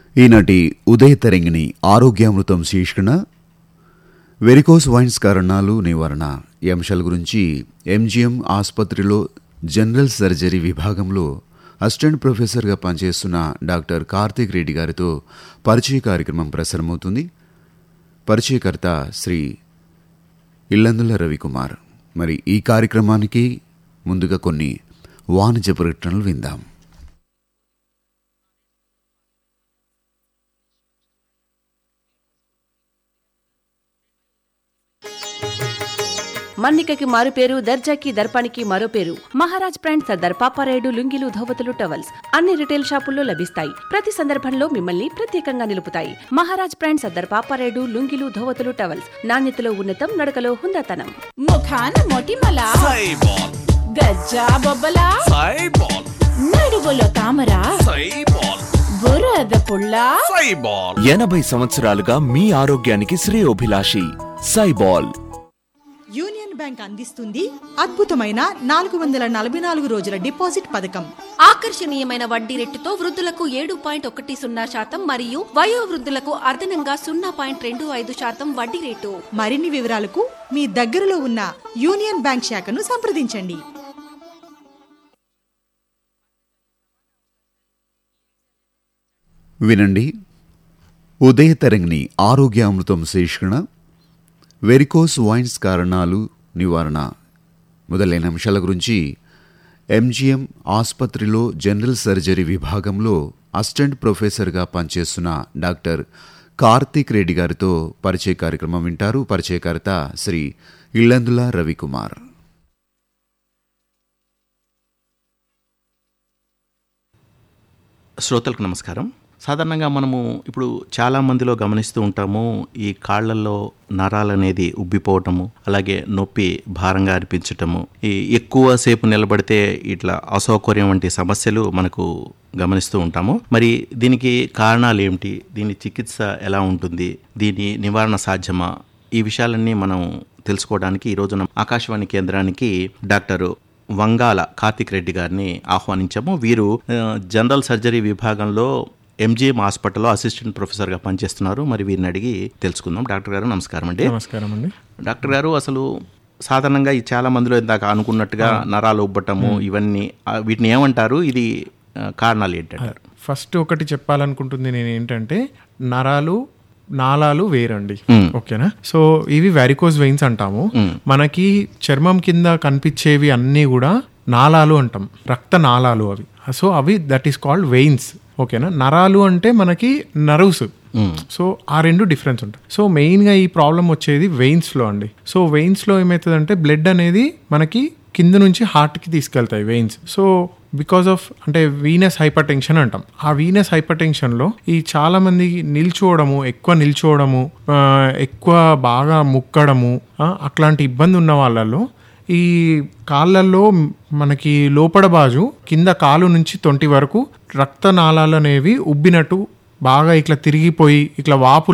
ఈనాటి ఉదయ తరంగిణి ఆరోగ్యామృతం శీర్షికన varicose wines కారణాలు నివారణ ఈ అంశాల గురించి ఎంజిఎం ఆసుపత్రిలో జనరల్ సర్జరీ విభాగంలో అసిస్టెంట్ ప్రొఫెసర్గా పనిచేస్తున్న డాక్టర్ కార్తీక్ రెడ్డి గారితో పరిచయ కార్యక్రమం ప్రసారమవుతుంది పరిచయకర్త శ్రీ ఇల్లందుల రవికుమార్ మరి ఈ కార్యక్రమానికి ముందుగా కొన్ని వాణిజ్య ప్రకటనలు విందాం మన్నికకి మారు పేరు దర్జాకి దర్పానికి మరో పేరు మహారాజ్ బ్రాండ్ సర్దార్ పాపారాయుడు లుంగిలు ధోవతులు టవల్స్ అన్ని రిటైల్ షాపుల్లో లభిస్తాయి ప్రతి సందర్భంలో మిమ్మల్ని ప్రత్యేకంగా నిలుపుతాయి మహారాజ్ బ్రాండ్ సర్దార్ పాపారాయుడు లుంగిలు ధోవతులు టవల్స్ నాణ్యతలో ఉన్నతం నడకలో హుందాతనం ముఖాన మొటిమల సైబాల్ గజ్జా బొబ్బల సైబాల్ నడువులో తామర సైబాల్ బురద పుల్ల సైబాల్ ఎనభై సంవత్సరాలుగా మీ ఆరోగ్యానికి శ్రేయోభిలాషి సైబాల్ యూనియన్ బ్యాంక్ అందిస్తుంది అద్భుతమైన నాలుగు వందల నలభై నాలుగు రోజుల డిపాజిట్ పథకం ఆకర్షణీయమైన వడ్డీ రేటుతో వృద్ధులకు ఏడు పాయింట్ ఒకటి సున్నా శాతం మరియు వయో వృద్ధులకు అదనంగా సున్నా పాయింట్ రెండు ఐదు శాతం వడ్డీ రేటు మరిన్ని వివరాలకు మీ దగ్గరలో ఉన్న యూనియన్ బ్యాంక్ శాఖను సంప్రదించండి వినండి ఉదయ తరంగిణి ఆరోగ్యామృతం శీర్షికన వెరికోస్ వైన్స్ కారణాలు నివారణ మొదలైన అంశాల గురించి ఎంజిఎం ఆసుపత్రిలో జనరల్ సర్జరీ విభాగంలో అసిస్టెంట్ ప్రొఫెసర్గా పనిచేస్తున్న డాక్టర్ కార్తీక్ రెడ్డి గారితో పరిచయ కార్యక్రమం వింటారు పరిచయకర్త శ్రీ ఇల్లందుల రవికుమార్ శ్రోతలకు నమస్కారం సాధారణంగా మనము ఇప్పుడు చాలా మందిలో గమనిస్తూ ఉంటాము ఈ కాళ్ళల్లో నరాలు అనేది ఉబ్బిపోవటము అలాగే నొప్పి భారంగా అనిపించటము ఈ ఎక్కువ సేపు నిలబడితే ఇట్లా అసౌకర్యం వంటి సమస్యలు మనకు గమనిస్తూ ఉంటాము మరి దీనికి కారణాలు ఏమిటి దీని చికిత్స ఎలా ఉంటుంది దీని నివారణ సాధ్యమా ఈ విషయాలన్నీ మనం తెలుసుకోవడానికి ఈరోజు మనం ఆకాశవాణి కేంద్రానికి డాక్టర్ వంగాల కార్తిక్ రెడ్డి గారిని ఆహ్వానించాము వీరు ఆ, జనరల్ సర్జరీ విభాగంలో ఎంజిఎం హాస్పిటల్లో అసిస్టెంట్ ప్రొఫెసర్గా పనిచేస్తున్నారు మరి వీరిని అడిగి తెలుసుకుందాం డాక్టర్ గారు నమస్కారం అండి నమస్కారం అండి డాక్టర్ గారు అసలు సాధారణంగా ఈ చాలా మందిలో ఇందాక అనుకున్నట్టుగా నరాలు ఉబ్బటము ఇవన్నీ ఆ, వీటిని ఏమంటారు ఇది ఆ, కారణాలు ఏంటంటారు ఫస్ట్ ఒకటి చెప్పాలనుకుంటుంది నేను ఏంటంటే నరాలు నాళాలు వేరండి ఓకేనా సో ఇవి వ్యారికోజ్ వెయిన్స్ అంటాము మనకి చర్మం కింద కనిపించేవి అన్నీ కూడా నాళాలు అంటాం రక్త నాళాలు అవి సో అవి దట్ ఈస్ కాల్డ్ వెయిన్స్ ఓకేనా నరాలు అంటే మనకి నర్వ్స్ సో ఆ రెండు డిఫరెన్స్ ఉంటాయి సో మెయిన్గా ఈ ప్రాబ్లం వచ్చేది వెయిన్స్లో అండి సో వెయిన్స్లో ఏమవుతుందంటే బ్లడ్ అనేది మనకి కింద నుంచి హార్ట్కి తీసుకెళ్తాయి వెయిన్స్ సో బికాస్ ఆఫ్ అంటే వీనస్ హైపర్ టెన్షన్ అంటాం ఆ వీనస్ హైపర్ టెన్షన్లో ఈ చాలా మంది నిల్చోవడము ఎక్కువ నిల్చోవడము ఆ, ఎక్కువ బాగా ముక్కడము ఆ, అట్లాంటి ఇబ్బంది ఉన్న వాళ్ళల్లో ఈ కాళ్ళల్లో మనకి లోపడ బాజు కింద కాలు నుంచి తొంటి వరకు రక్తనాళాలు అనేవి ఉబ్బినట్టు బాగా ఇట్లా తిరిగిపోయి ఇట్లా వాపు